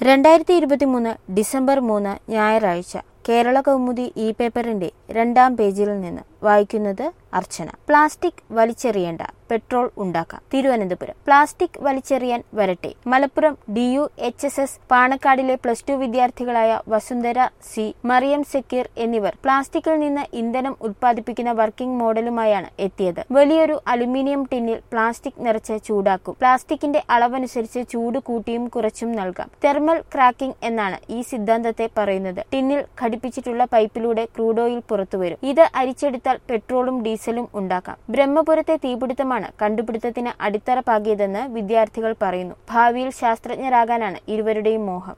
രണ്ടായിരത്തി ഇരുപത്തിമൂന്ന് ഡിസംബർ മൂന്ന് ഞായറാഴ്ച കേരള കൗമുദി ഇ പേപ്പറിന്റെ രണ്ടാം പേജിൽ നിന്ന് വായിക്കുന്നത് അർച്ചന പ്ലാസ്റ്റിക് വലിച്ചെറിയേണ്ട പെട്രോൾ ഉണ്ടാക്കാം തിരുവനന്തപുരം പ്ലാസ്റ്റിക് വലിച്ചെറിയാൻ വരട്ടെ Malappuram D U H S S പാണക്കാടിലെ പ്ലസ് ടു വിദ്യാർത്ഥികളായ വസുന്ധര സി മറിയം സക്കീർ എന്നിവർ പ്ലാസ്റ്റിക്കിൽ നിന്ന് ഇന്ധനം ഉത്പാദിപ്പിക്കുന്ന വർക്കിംഗ് മോഡലുമായാണ് എത്തിയത് വലിയൊരു അലുമിനിയം ടിന്നിൽ പ്ലാസ്റ്റിക് നിറച്ച് ചൂടാക്കും പ്ലാസ്റ്റിക്കിന്റെ അളവനുസരിച്ച് ചൂട് കൂട്ടിയും കുറച്ചും നൽകാം തെർമൽ ക്രാക്കിംഗ് എന്നാണ് ഈ സിദ്ധാന്തത്തെ പറയുന്നത് ടിന്നിൽ ഘടിപ്പിച്ചിട്ടുള്ള പൈപ്പിലൂടെ ക്രൂഡ് ഓയിൽ പുറത്തുവരും ഇത് അരിച്ചെടുത്താൽ പെട്രോളും ഡീസലും ഉണ്ടാക്കാം ബ്രഹ്മപുരത്തെ തീപിടുത്തമാണ് കണ്ടുപിടുത്തത്തിന് അടിത്തറ പാകിയതെന്ന് വിദ്യാർത്ഥികൾ പറയുന്നു ഭാവിയിൽ ശാസ്ത്രജ്ഞരാകാനാണ് ഇരുവരുടെയും മോഹം